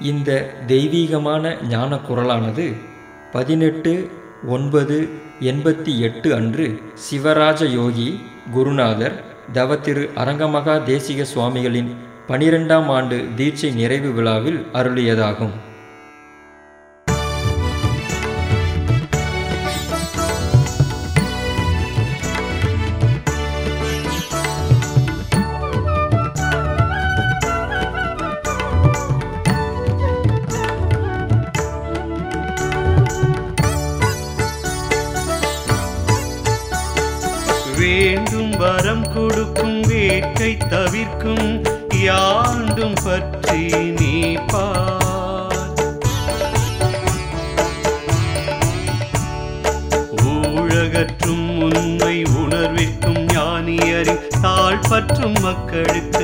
இந்த தெய்வீகமான ஞான குரலானது பதினெட்டு ஒன்பது எண்பத்தி எட்டு அன்று சிவராஜ யோகி குருநாதர் தவத்திரு அரங்கமகா தேசிக சுவாமிகளின் பனிரெண்டாம் ஆண்டு தீட்சை நிறைவு விழாவில் அருளியதாகும் வேண்டும் வரம் கொடுக்கும் வேட்கை தவிர்க்கும் யாண்டும் பற்றி நீ பார் ஊழகற்றும் உண்மை உணர்விற்கும் ஞானியரின் தாழ் பற்றும் மக்களுக்கு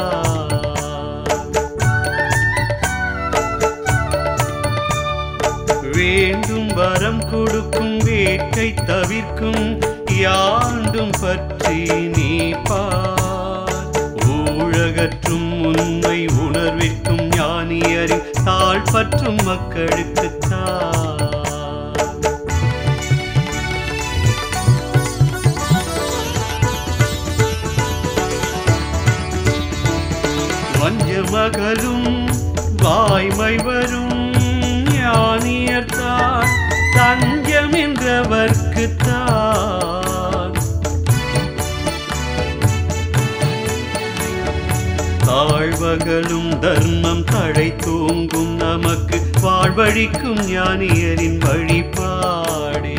வேண்டும் வரம் கொடுக்கும் வேட்கை தவிர்க்கும் யாண்டும் பற்றி நீ பார் ஊழகற்றும் உண்மை உணர்விற்கும் ஞானியரின் தாழ் பற்றும் மக்களுக்கு வஞ்சமகலும் வாய்மை வரும் ஞானியர்தான் தஞ்சம் என்றவர்க்குத்தான் தாழ்வகளும் தர்மம் தடை தூங்கும் நமக்கு வாழ்வழிக்கும் ஞானியரின் வழிபாடே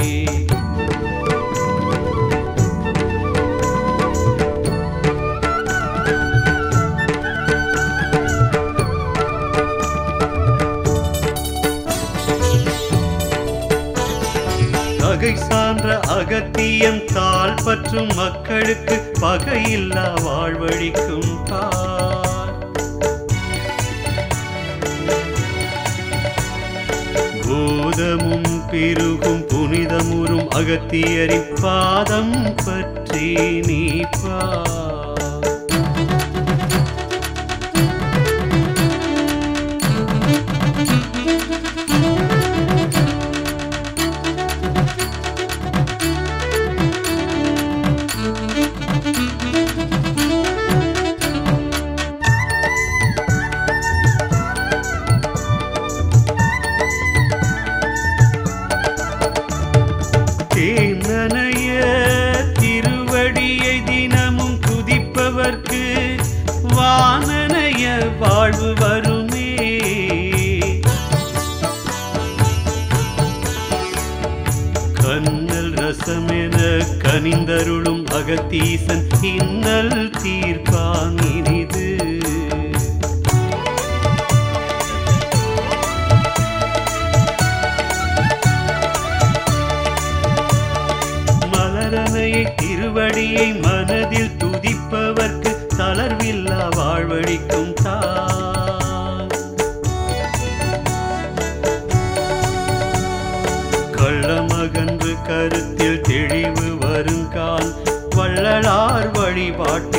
பகை சான்ற அகத்தியம் தாழ் பற்றும் மக்களுக்கு பகையில்லா வாழ்வழிக்கும் பார் பூதமும் பெருகும் புனிதமுறும் அகத்தியரின் பாதம் பற்றி நீ பார் தேனனைய திருவடியை தினமும் துதிப்பவர்க்கு வானனைய வாழ்வு வருமே கண்ணல் ரசமென கனிந்தருளும் அகத்தீசன் இன்னல் தீர்ப்பான் இனிது மலரனையை திருவடியை மனதில் துதிப்பவர்க்கு தளர்வில்லா வாழ்வழிக்கும் தான் கள்ளமகன்று கருத்தில் தெளிவு வருங்கால் வள்ளலார் வழிபாட்டு